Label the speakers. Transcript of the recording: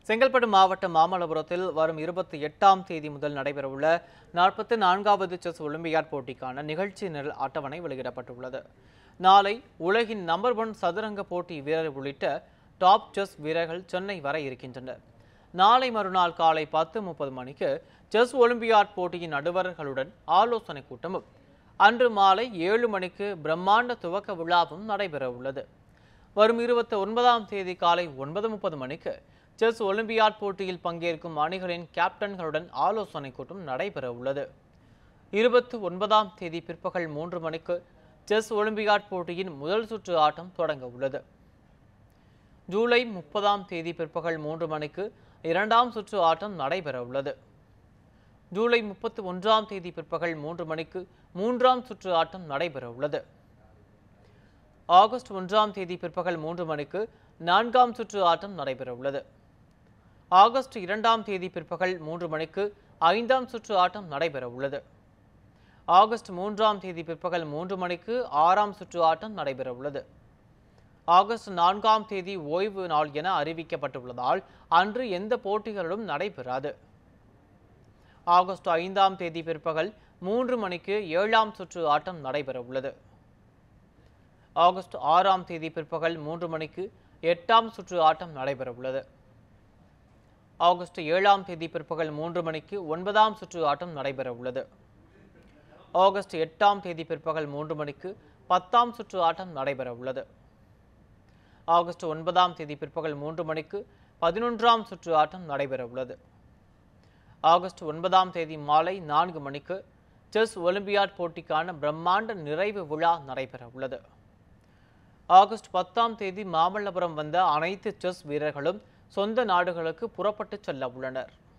Speaker 1: செங்கல்பட்டு மாவட்டம் மாமல்லபுரத்தில் வரும் இருபத்தி எட்டாம் தேதி முதல் நடைபெறவுள்ள நாற்பத்தி நான்காவது செஸ் ஒலிம்பியாட் போட்டிக்கான நிகழ்ச்சி நிரல் அட்டவணை வெளியிடப்பட்டுள்ளது நாளை உலகின் நம்பர் ஒன் சதுரங்க போட்டி வீரர் உள்ளிட்ட டாப் செஸ் வீரர்கள் சென்னை வர இருக்கின்றனர் நாளை மறுநாள் காலை பத்து முப்பது மணிக்கு செஸ் ஒலிம்பியாட் போட்டியின் நடுவர்களுடன் ஆலோசனை கூட்டமும் அன்று மாலை ஏழு மணிக்கு பிரம்மாண்ட துவக்க விழாவும் நடைபெற உள்ளது வரும் இருபத்தி ஒன்பதாம் தேதி காலை ஒன்பது முப்பது மணிக்கு செஸ் ஒலிம்பியாட் போட்டியில் பங்கேற்கும் அணிகளின் கேப்டன்களுடன் ஆலோசனை கூட்டம் நடைபெற உள்ளது இருபத்தி ஒன்பதாம் தேதி பிற்பகல் மூன்று மணிக்கு செஸ் ஒலிம்பியாட் போட்டியின் முதல் சுற்று ஆட்டம் தொடங்க உள்ளது ஜூலை முப்பதாம் தேதி பிற்பகல் மூன்று மணிக்கு இரண்டாம் சுற்று ஆட்டம் நடைபெற உள்ளது ஜூலை முப்பத்தி ஒன்றாம் தேதி பிற்பகல் மூன்று மணிக்கு மூன்றாம் சுற்று ஆட்டம் நடைபெற உள்ளது ஆகஸ்ட் ஒன்றாம் தேதி பிற்பகல் மூன்று மணிக்கு நான்காம் சுற்று ஆட்டம் நடைபெற உள்ளது ஆகஸ்ட் இரண்டாம் தேதி பிற்பகல் மூன்று மணிக்கு ஐந்தாம் சுற்று ஆட்டம் நடைபெற உள்ளது ஆகஸ்ட் மூன்றாம் தேதி பிற்பகல் மூன்று மணிக்கு ஆறாம் சுற்று ஆட்டம் நடைபெற உள்ளது ஆகஸ்ட் நான்காம் தேதி ஓய்வு நாள் என அறிவிக்கப்பட்டுள்ளதால் அன்று எந்த போட்டிகளும் நடைபெறாது ஆகஸ்ட் ஐந்தாம் தேதி பிற்பகல் மூன்று மணிக்கு ஏழாம் சுற்று ஆட்டம் நடைபெற உள்ளது ஆகஸ்ட் ஆறாம் தேதி பிற்பகல் மூன்று மணிக்கு எட்டாம் சுற்று ஆட்டம் நடைபெற உள்ளது ஆகஸ்ட் ஏழாம் தேதி பிற்பகல் மூன்று மணிக்கு ஒன்பதாம் சுற்று ஆட்டம் நடைபெற உள்ளது ஆகஸ்ட் எட்டாம் தேதி பிற்பகல் மூன்று மணிக்கு பத்தாம் சுற்று ஆட்டம் நடைபெற உள்ளது ஆகஸ்ட் ஒன்பதாம் தேதி பிற்பகல் மூன்று மணிக்கு பதினொன்றாம் சுற்று ஆட்டம் நடைபெற உள்ளது ஆகஸ்ட் ஒன்பதாம் தேதி மாலை நான்கு மணிக்கு செஸ் ஒலிம்பியாட் போட்டிக்கான பிரம்மாண்ட நிறைவு விழா நடைபெற உள்ளது ஆகஸ்ட் பத்தாம் தேதி மாமல்லபுரம் வந்த அனைத்து செஸ் வீரர்களும் சொந்த நாடுகளுக்கு புறப்பட்டு செல்ல உள்ளனர்